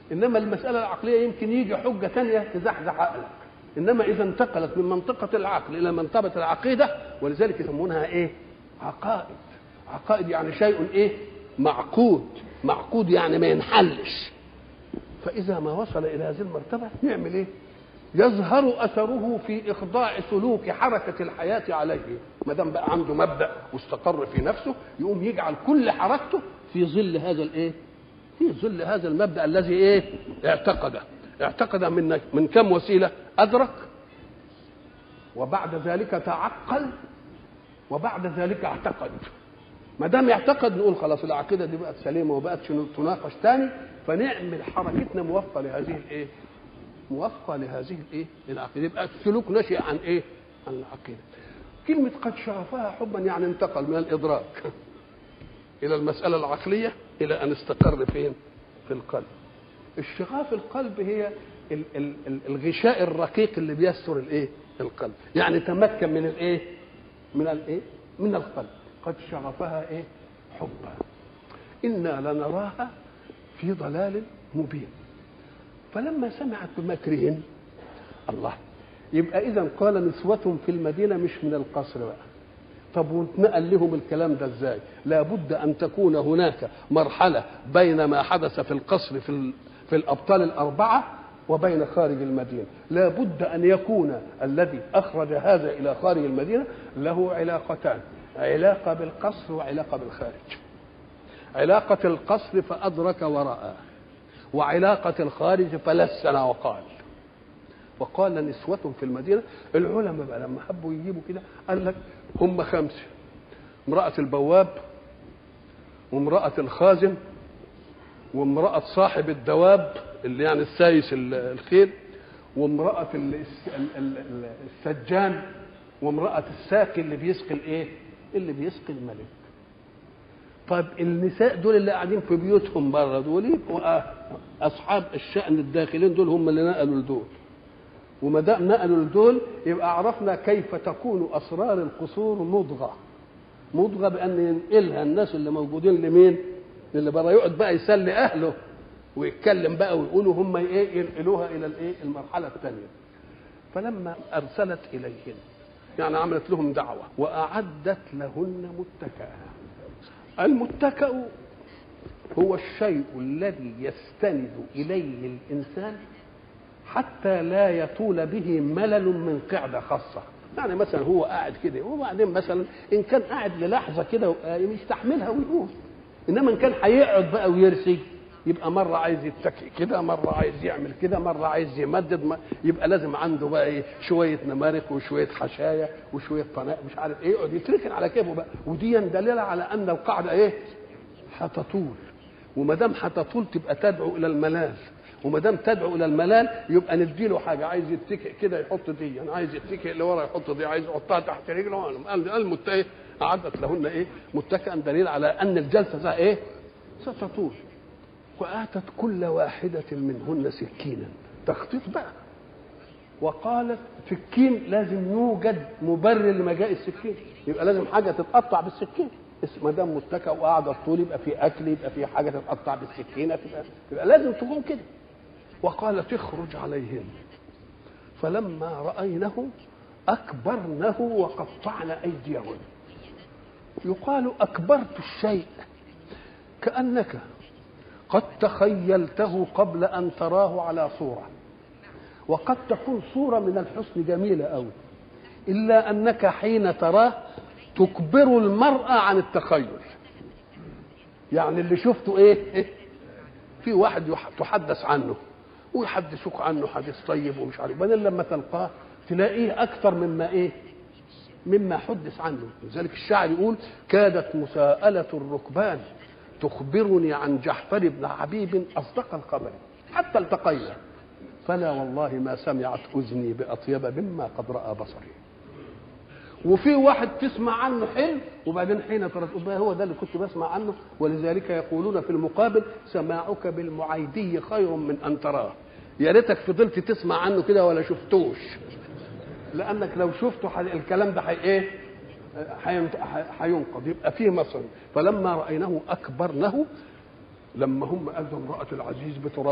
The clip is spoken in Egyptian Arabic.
انما المساله العقليه يمكن يجي حجه ثانيه تزحزح عقلك انما اذا انتقلت من منطقه العقل الى منطقه العقيده ولذلك يسمونها ايه عقائد عقائد يعني شيء ايه معقود معقود يعني ما ينحلش فاذا ما وصل الى هذه المرتبه يعمل ايه يظهر اثره في اخضاع سلوك حركه الحياه عليه ما دام بقى عنده مبدا واستقر في نفسه يقوم يجعل كل حركته في ظل هذا الايه في ظل هذا المبدا الذي ايه اعتقده اعتقد من من كم وسيله ادرك وبعد ذلك تعقل وبعد ذلك اعتقد ما دام يعتقد نقول خلاص العقيده دي بقت سليمه وبقت تناقش تاني فنعمل حركتنا موفقه لهذه الايه؟ موفقه لهذه الايه؟ العقيده يبقى السلوك نشئ عن ايه؟ عن العقيده. كلمه قد شغفها حبا يعني انتقل من الادراك الى المساله العقليه الى ان استقر فين؟ في القلب. الشغاف القلب هي ال- ال- ال- الغشاء الرقيق اللي بيستر الايه؟ القلب، يعني تمكن من الايه؟ من الايه؟ من القلب. قد شغفها ايه؟ حبا. انا لنراها في ضلال مبين. فلما سمعت بمكرهن الله يبقى اذا قال نسوة في المدينة مش من القصر بقى طب واتنقل لهم الكلام ده ازاي لابد ان تكون هناك مرحلة بين ما حدث في القصر في, ال... في الابطال الاربعة وبين خارج المدينة لابد ان يكون الذي اخرج هذا الى خارج المدينة له علاقتان علاقة بالقصر وعلاقة بالخارج علاقة القصر فأدرك ورأى وعلاقة الخارج فلسن وقال وقال نسوة في المدينة العلماء بقى لما حبوا يجيبوا كده قال لك هم خمسة امرأة البواب وامرأة الخازن وامرأة صاحب الدواب اللي يعني السايس الخيل وامرأة ال- ال- ال- ال- السجان وامرأة الساقي اللي بيسقي الايه؟ اللي بيسقي الملك. طيب النساء دول اللي قاعدين في بيوتهم بره دول يبقوا اصحاب الشأن الداخلين دول هم اللي نقلوا لدول. وما دام نقلوا لدول يبقى عرفنا كيف تكون اسرار القصور مضغه. مضغه بان ينقلها الناس اللي موجودين لمين؟ اللي بره يقعد بقى يسلي اهله ويتكلم بقى ويقولوا هم ايه ينقلوها الى الايه المرحله الثانيه فلما ارسلت اليهن يعني عملت لهم دعوه واعدت لهن متكئا المتكأ هو الشيء الذي يستند اليه الانسان حتى لا يطول به ملل من قعده خاصه يعني مثلا هو قاعد كده وبعدين مثلا ان كان قاعد للحظه كده يستحملها ويقول انما ان كان هيقعد بقى ويرسي يبقى مره عايز يتكئ كده مره عايز يعمل كده مره عايز يمدد ما يبقى لازم عنده بقى ايه شويه نمارق وشويه حشايه وشويه طناء مش عارف ايه يقعد يتركن على كيفه بقى ودي دليل على ان القاعده ايه هتطول وما دام هتطول تبقى تدعو الى الملال وما دام تدعو الى الملال يبقى نديله حاجه عايز يتكئ كده يحط دي يعني عايز يتكئ لورا يحط دي عايز يحطها تحت رجله المتكئ اعدت لهن ايه متكئا دليل على ان الجلسه ذا ايه ستطول واتت كل واحده منهن سكينا تخطيط بقى وقالت سكين لازم يوجد مبرر لمجاء السكين يبقى لازم حاجه تتقطع بالسكين ما دام متكئ وقاعده طول يبقى في اكل يبقى في حاجه تتقطع بالسكينه تبقى, يبقى لازم تكون كده وقالت اخرج عليهن فلما راينه اكبرنه وقطعن ايديهن يقال اكبرت الشيء كانك قد تخيلته قبل ان تراه على صوره وقد تكون صوره من الحسن جميله قوي الا انك حين تراه تكبر المراه عن التخيل يعني اللي شفته ايه في واحد تحدث عنه ويحدثوك عنه حديث طيب ومش عارف بعدين لما تلقاه تلاقيه اكثر مما ايه مما حدث عنه لذلك الشاعر يقول كادت مساءلة الركبان تخبرني عن جحفر بن حبيب أصدق الخبر حتى التقينا فلا والله ما سمعت أذني بأطيب مما قد رأى بصري وفي واحد تسمع عنه حلم وبعدين حين ترى هو ده اللي كنت بسمع عنه ولذلك يقولون في المقابل سماعك بالمعيدي خير من ان تراه يا ريتك فضلت تسمع عنه كده ولا شفتوش لانك لو شفته الكلام ده حي ايه هينقض يبقى فيه مصر فلما رايناه اكبرنه لما هم قالوا امراه العزيز بتراب